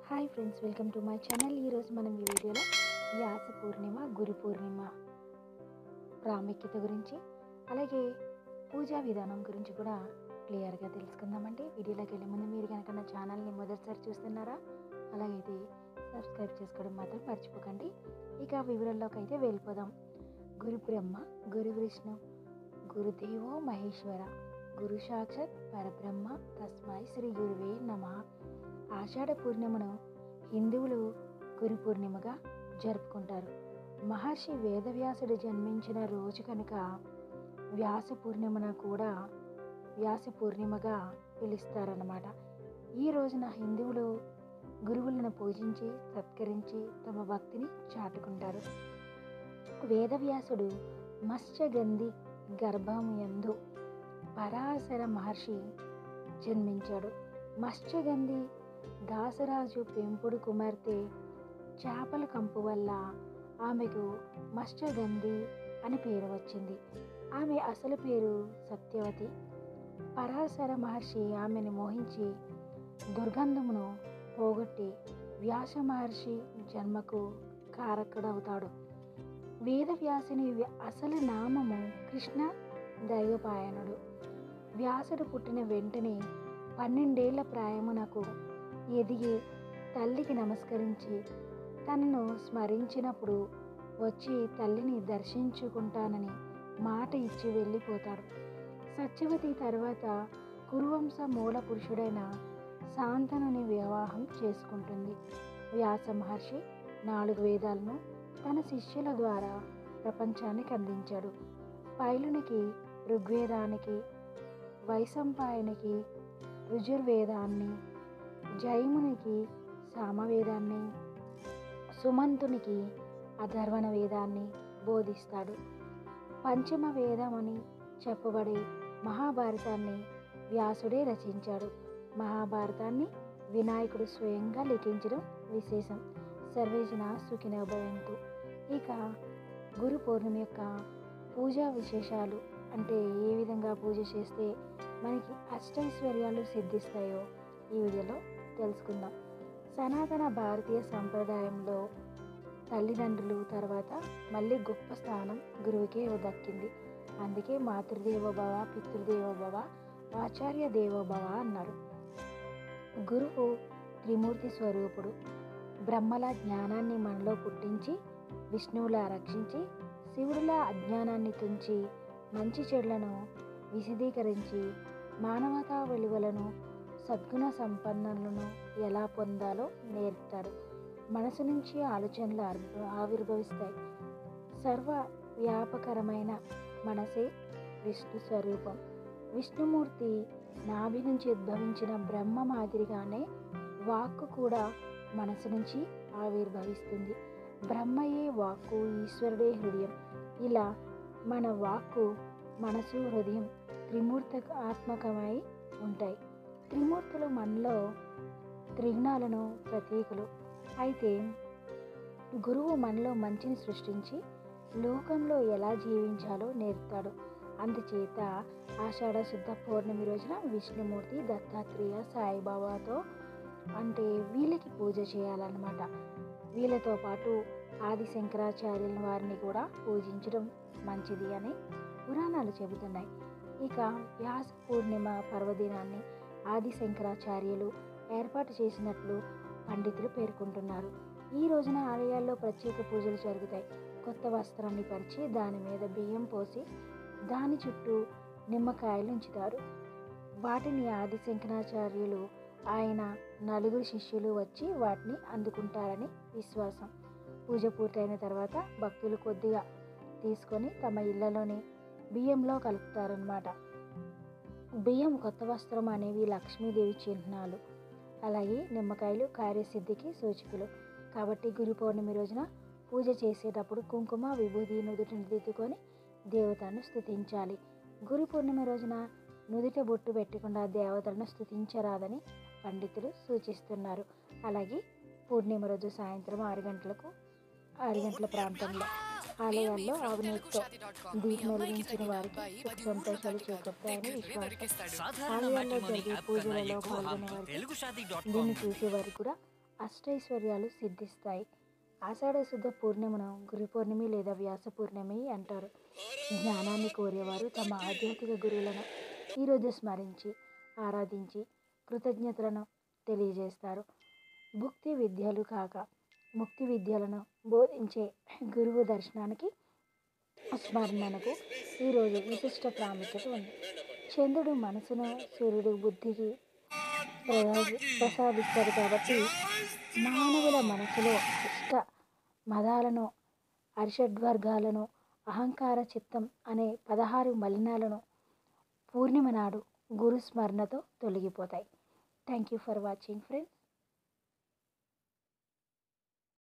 hi friends welcome to my channel ఈరోజు మనం ఈ వీడియోలో వ్యాస పూర్ణిమ గురు పూర్ణిమ ప్రాముఖ్యత గురించి అలాగే పూజా విధానం గురించి కూడా క్లియర్గా తెలుసుకుందామండి వీడియోలోకి వెళ్ళే ముందు మీరు కనుక నా ఛానల్ని మొదటిసారి చూస్తున్నారా అలాగైతే సబ్స్క్రైబ్ చేసుకోవడం మాత్రం మర్చిపోకండి ఇక వివరాల్లోకి అయితే వెళ్ళిపోదాం గురు బ్రహ్మ గురు విష్ణు గురుదేవో మహేశ్వర గురు సాక్షాత్ పరబ్రహ్మ తస్మై శ్రీ గురువే నమ ఆషాఢ పూర్ణిమను హిందువులు గురు పూర్ణిమగా జరుపుకుంటారు మహర్షి వేదవ్యాసుడు జన్మించిన రోజు కనుక వ్యాస పూర్ణిమను కూడా వ్యాస పూర్ణిమగా పిలుస్తారన్నమాట ఈ రోజున హిందువులు గురువులను పూజించి సత్కరించి తమ భక్తిని చాటుకుంటారు వేదవ్యాసుడు మత్స్యగంధి గర్భముయందు పరాశర మహర్షి జన్మించాడు మత్స్యగంధి దాసరాజు పెంపుడు కుమార్తె చేపల కంపు వల్ల ఆమెకు మత్స్యగంధి అని పేరు వచ్చింది ఆమె అసలు పేరు సత్యవతి పరాశర మహర్షి ఆమెను మోహించి దుర్గంధమును పోగొట్టి వ్యాస మహర్షి జన్మకు కారకుడవుతాడు వేదవ్యాసుని వ్య- అసలు నామము కృష్ణ దైవపాయనుడు వ్యాసుడు పుట్టిన వెంటనే పన్నెండేళ్ల ప్రాయమునకు ఎదిగి తల్లికి నమస్కరించి తనను స్మరించినప్పుడు వచ్చి తల్లిని దర్శించుకుంటానని మాట ఇచ్చి వెళ్ళిపోతాడు సత్యవతి తర్వాత కురువంశ మూల పురుషుడైన శాంతనుని వివాహం చేసుకుంటుంది వ్యాస మహర్షి నాలుగు వేదాలను తన శిష్యుల ద్వారా ప్రపంచానికి అందించాడు పైలునికి ఋగ్వేదానికి వైశంపాయనికి రుజుర్వేదాన్ని జైమునికి సామవేదాన్ని సుమంతునికి అధర్వణ వేదాన్ని బోధిస్తాడు పంచమ వేదం అని చెప్పబడే మహాభారతాన్ని వ్యాసుడే రచించాడు మహాభారతాన్ని వినాయకుడు స్వయంగా లిఖించడం విశేషం సర్వేజన సుఖినోభవంతు ఇక గురు పౌర్ణమి యొక్క పూజా విశేషాలు అంటే ఏ విధంగా పూజ చేస్తే మనకి అష్టైశ్వర్యాలు సిద్ధిస్తాయో ఈ వీడియోలో తెలుసుకుందాం సనాతన భారతీయ సంప్రదాయంలో తల్లిదండ్రులు తర్వాత మళ్ళీ గొప్ప స్థానం గురువుకే దక్కింది అందుకే మాతృదేవోభవ పితృదేవోభవ ఆచార్య దేవోభవ అన్నారు గురువు త్రిమూర్తి స్వరూపుడు బ్రహ్మల జ్ఞానాన్ని మనలో పుట్టించి విష్ణువులా రక్షించి శివుడిలా అజ్ఞానాన్ని తుంచి మంచి చెడులను విశదీకరించి మానవతా విలువలను సద్గుణ సంపన్నులను ఎలా పొందాలో నేర్పుతారు మనసు నుంచి ఆలోచనలు ఆవిర్భ- ఆవిర్భవిస్తాయి సర్వ వ్యాపకరమైన మనసే విష్ణు స్వరూపం విష్ణుమూర్తి నాభి నుంచి ఉద్భవించిన బ్రహ్మ మాదిరిగానే వాక్కు కూడా మనసు నుంచి ఆవిర్భవిస్తుంది బ్రహ్మయే వాక్కు ఈశ్వరుడే హృదయం ఇలా మన వాక్కు మనసు హృదయం త్రిమూర్త ఆత్మకమై ఉంటాయి త్రిమూర్తులు మనలో త్రిగుణాలను ప్రతీకులు అయితే గురువు మనలో మంచిని సృష్టించి లోకంలో ఎలా జీవించాలో నేర్పుతాడు అందుచేత ఆషాఢ శుద్ధ పౌర్ణమి రోజున విష్ణుమూర్తి దత్తాత్రేయ సాయిబాబాతో అంటే వీళ్ళకి పూజ చేయాలన్నమాట వీళ్ళతో పాటు ఆది శంకరాచార్యుల వారిని కూడా పూజించడం మంచిది అని పురాణాలు చెబుతున్నాయి ఇక వ్యాస పూర్ణిమ పర్వదినాన్ని ఆది శంకరాచార్యులు ఏర్పాటు చేసినట్లు పండితులు పేర్కొంటున్నారు ఈ రోజున ఆలయాల్లో ప్రత్యేక పూజలు జరుగుతాయి కొత్త వస్త్రాన్ని పరిచి దాని మీద బియ్యం పోసి దాని చుట్టూ నిమ్మకాయలు ఉంచుతారు వాటిని ఆది శంకరాచార్యులు ఆయన నలుగురు శిష్యులు వచ్చి వాటిని అందుకుంటారని విశ్వాసం పూజ పూర్తయిన తర్వాత భక్తులు కొద్దిగా తీసుకొని తమ ఇళ్లలోని బియ్యంలో కలుపుతారనమాట బియ్యం కొత్త వస్త్రం అనేవి లక్ష్మీదేవి చిహ్నాలు అలాగే నిమ్మకాయలు కార్యసిద్ధికి సూచికలు కాబట్టి గురు పౌర్ణమి రోజున పూజ చేసేటప్పుడు కుంకుమ విభూది నుదుటిని దిద్దుకొని దేవతను స్తుతించాలి గురు పూర్ణిమ రోజున నుదుట బొట్టు పెట్టకుండా దేవతలను స్తుతించరాదని పండితులు సూచిస్తున్నారు అలాగే పూర్ణిమ రోజు సాయంత్రం ఆరు గంటలకు ఆరు గంటల ప్రాంతంలో ఆలయాల్లో ఆవునేతితో దీపం వెలిగించిన వారికి సుఖ సంతోషాలు చేకూరుతాయని విశ్వాసం ఆలయాల్లో జరిగే పూజలలో పాల్గొనే వారికి తెలుగు షాదీ డాట్ దీన్ని చూసేవారు కూడా అష్టైశ్వర్యాలు సిద్ధిస్తాయి ఆషాఢ శుద్ధ పూర్ణిమను గురు పౌర్ణమి లేదా వ్యాస పూర్ణమి అంటారు జ్ఞానాన్ని కోరేవారు తమ ఆధ్యాత్మిక గురువులను ఈరోజు స్మరించి ఆరాధించి కృతజ్ఞతలను తెలియజేస్తారు భుక్తి విద్యలు కాక ముక్తి విద్యలను బోధించే గురువు దర్శనానికి స్మరణకు ఈరోజు విశిష్ట ప్రాముఖ్యత ఉంది చంద్రుడు మనసును సూర్యుడు బుద్ధికి ప్రసాది ప్రసాదిస్తాడు కాబట్టి మానవుల మనసులో ఇష్ట మదాలను అరిషడ్వర్గాలను అహంకార చిత్తం అనే పదహారు మలినాలను పూర్ణిమ నాడు గురు స్మరణతో తొలగిపోతాయి thank you for watching friends